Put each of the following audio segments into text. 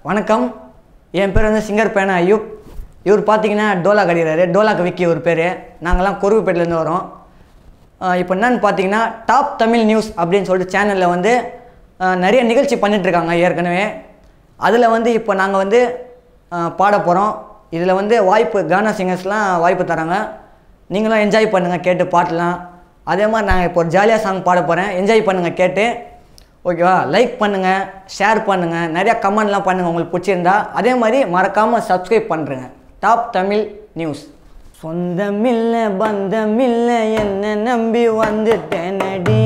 வணக்கம் என் பேர் வந்து சிங்கர் பேனா ஐயூப் இவர் பார்த்தீங்கன்னா டோலா கடிக்கிறாரு டோலாக்கு விக்கி ஒரு பேர் நாங்கள்லாம் கொருவுப்பேட்டிலேருந்து வரோம் இப்போ என்னன்னு பார்த்தீங்கன்னா டாப் தமிழ் நியூஸ் அப்படின்னு சொல்லிட்டு சேனலில் வந்து ஆஹ், நிறைய நிகழ்ச்சி பண்ணிகிட்ருக்காங்க ஏற்கனவே அதில் வந்து இப்போ நாங்கள் வந்து ஆஹ், பாட போகிறோம் இதில் வந்து வாய்ப்பு கானா சிங்கர்ஸ்லாம் வாய்ப்பு தராங்க நீங்களும் என்ஜாய் பண்ணுங்கள் கேட்டு பாட்டலாம் அதே மாதிரி நாங்கள் இப்போ ஒரு ஜாலியாக சாங் பாட போகிறேன் என்ஜாய் பண்ணுங்கள் கேட்டு ஓகேவா லைக் பண்ணுங்கள் ஷேர் பண்ணுங்கள் நிறையா கமெண்ட்லாம் பண்ணுங்கள் உங்களுக்கு பிடிச்சிருந்தா அதே மாதிரி மறக்காமல் சப்ஸ்கிரைப் பண்ணுறேங்க டாப் தமிழ் நியூஸ் சொந்தமில்ல பந்தமில்ல என்ன நம்பி வந்துட்டேனடி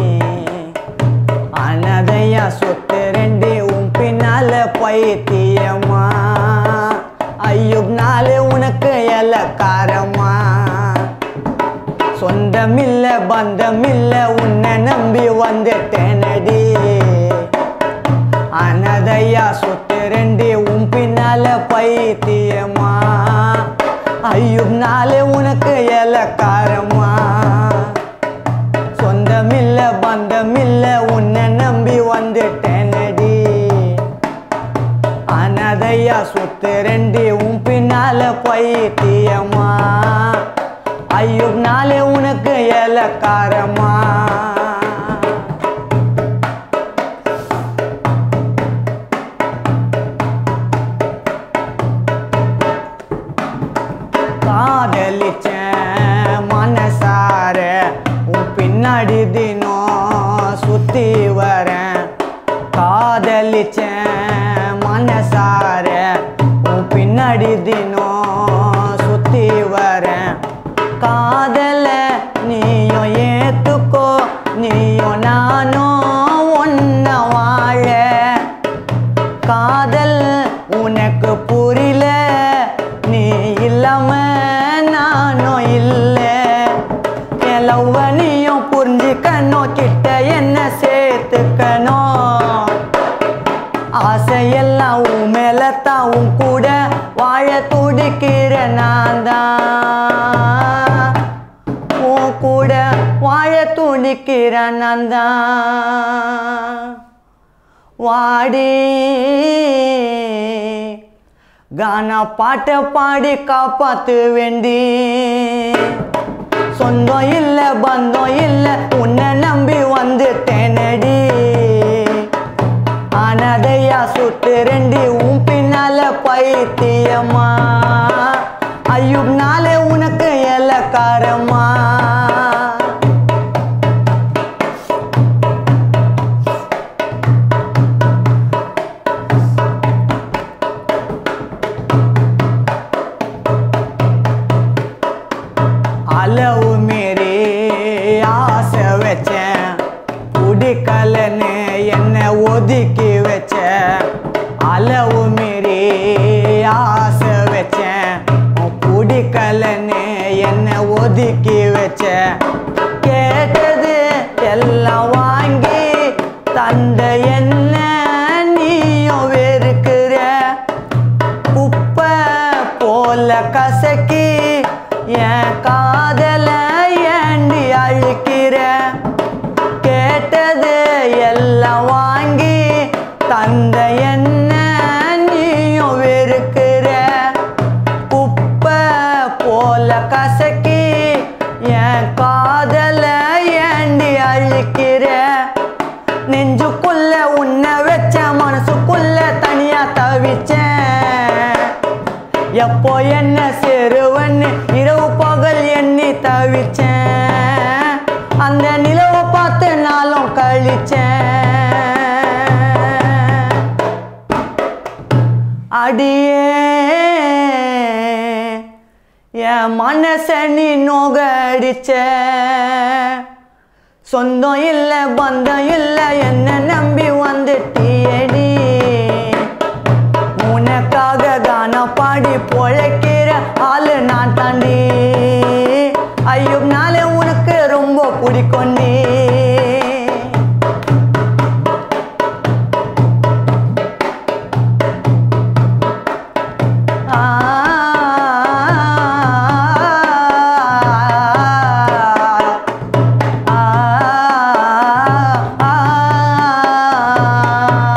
அனதையா சொத்து ரெண்டு உன் பின்னால பைத்தியமா ஐயுப் நாளே உனக்கு எலக்காரமா சொந்தமில்ல பந்தமில்ல உன்னை நம்பி வந்துட்டேனடி அனதையா சொத்து ரெண்டு உன் பின்னால பைத்தியமா ஐயும் நாளே உனக்கு எலக்காரமா சொந்தமில்ல பந்தமில்ல உன்னை நம்பி வந்துட்டேனடி அனதையா சொத்து ரெண்டு உன் பின்னால பைத்தியமா ஐயோ நாளே உனக்கு எலக்காரமா காதலிச்சேன் மனசார உன் பின்னாடி தினம் சுத்தி வரேன் காதலிச்சேன் மனசார உன் பின்னாடி தினம் சுத்தி வரேன் காதல நீயும் ஏத்துக்கோ நீயும் நானும் ஒன்ன வாழ காதல் உனக்கு புரியல நீ இல்லாம நானும் இல்லை என் லவ்வ நீயும் புரிஞ்சுக்கணும் கிட்ட என்ன சேர்த்துக்கணும் ஆசையெல்லாம் உன் மேல தான் உன் கூட வாழ துடிக்கிற நான் தான் உன் கூட வாழ துடிக்கிற நான் தான் வாடி கானா பாட்டை பாடி காப்பாத்து வேண்டி சொந்தம் இல்ல பந்தம் இல்ல உன்னை நம்பி வந்து தேனடி அனதையா சுட்டு ரெண்டு உன் பின்னால பைத்தியமா ஐயூப் நாளே உனக்கு எலக்காரமா அளவு மீறி ஆசை வச்சேன் பிடிக்கலன்னு என்னை ஒதுக்கி வச்சேன் அளவு மீறி ஆசை வச்சேன் பிடிக்கலன்னு என்னை ஒதுக்கி வச்சேன் கேட்டது எல்லாம் வாங்கி தந்த என்ன நீயும் வெறுக்கிற குப்பை போல கசக்கி என் காதல ஏண்டி அழுக்கிற கேட்டது எல்லாம் வாங்கி தந்த என்ன நீயும் வெறுக்கிற குப்பை போல கசக்கி என் காதல ஏண்டி அழுக்கிற நெஞ்சுக்குள்ள உன்னை வச்ச மனசுக்குள்ள தனியா தவிச்சேன் எப்போ என்ன சேருவன்னு இரவு பகல் எண்ணி தவிச்சேன் அந்த நிலவை பார்த்து நாளும் கழிச்சேன் அடியே என் மனச நீ நோகடிச்ச சொந்தம் இல்லை பந்தம் இல்லை என்ன நம்பி வந்துட்டியடி உனக்காக கானா பாடி பொழைக்கிற ஆளு நான் தாண்டி ஐயோ நாளே உனக்கு ரொம்ப பிடிக்கும் நீ ஆ ஆ ஆ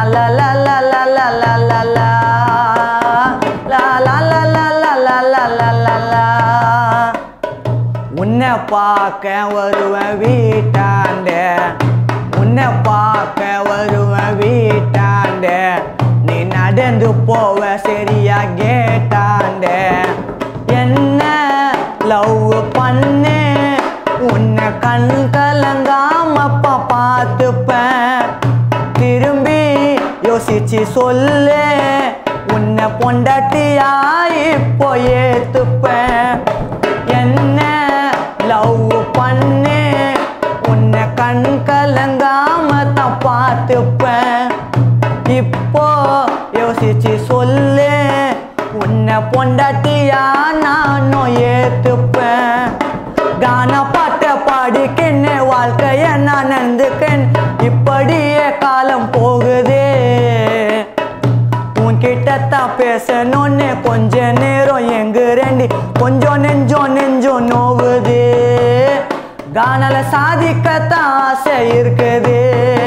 லா லா லா லா லா லா லா லா லா லா லா லா லா லா லா லா லா லா உன்னை பார்க்க வருவேன் வீட்டாண்ட உன்னை பார்க்க வருவேன் வீட்டாண்ட நீ நடந்து போவ சரியா கேட்டாண்ட என்ன லவ் பண்ணு உன்னை கண் கலங்காமப்பா பார்த்துப்பேன் திரும்பி யோசிச்சு சொல்லு உன்னை பொண்டாட்டியா இப்போ ஏத்துப்பேன் என்ன லவ் பண்ணு உன்னை கண் கலங்காம தான் பார்த்துப்பேன் இப்போ யோசிச்சு சொல்லு உன்னை பொண்டாட்டியா நானும் ஏத்துப்பேன் கான பாட்ட பாடிக்கன்னு வாழ்க்கைய நான் நடந்துக்கன் இப்படியே காலம் போகுதே உன்கிட்ட தான் பேசணும்னு கொஞ்ச நேரம் எங்க ரெண்டி கொஞ்சம் நெஞ்சம் நெஞ்சம் நோவுது கானால சாதிக்கத்தான் ஆசை இருக்குது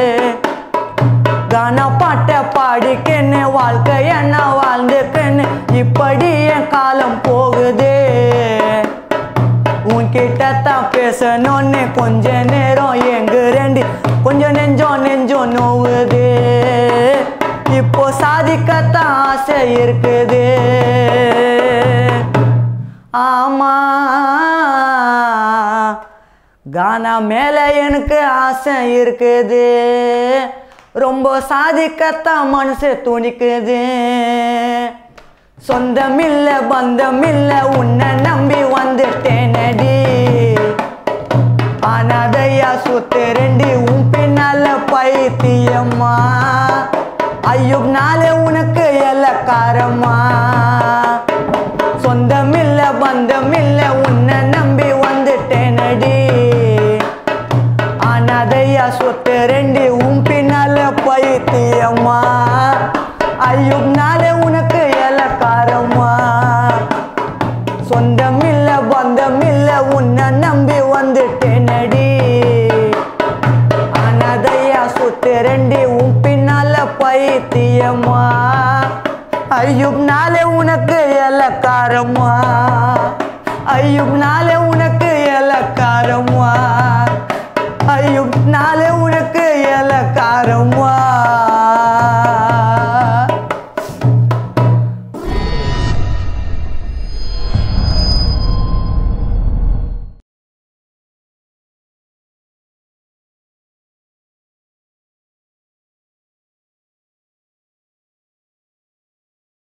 கான பாட்ட பாடிக்கன்னு வாழ்க்கைய நான் வாழ்ந்துக்கன்னு இப்படி என் காலம் போகுது உன்கிட்ட தான் பேசணும்னு கொஞ்ச நேரம் எங்க ரெண்டு கொஞ்சம் நெஞ்சம் நெஞ்சம் நோவுது இப்போ சாதிக்கத்தான் ஆசை இருக்குது ஆமா கானா மேல எனக்கு ஆசை இருக்குது ரொம்ப சாதிக்கத்தான் மனசு துணிக்குது சொந்தமில்ல பந்தமில்ல உன்னை நம்பி வந்துட்டேனடி அனாதையா சுத்து ரெண்டு உன் பின்னால பைத்தியம்மா ஐயோ நாளே உனக்கு எல்லக்காரம்மா சொந்தமில்ல பந்தமில்ல உன்னை நம்பி வந்துட்டேனடி அனாதையா சொத்து ரெண்டு உன் பின்னால பைத்தியம்மா ஐயோ நாளே உனக்கு எல்லக்காரம்மா சொந்தமில்ல பந்தமில்ல உன்னை நம்பி வந்துட்டேனடி அனாதையா சொத்து ரெண்டு உன் பின்னால பைத்தியம்மா ஐயோ நாளே உனக்கு எல்லக்காரம்மா ஐயோ நாளே உனக்கு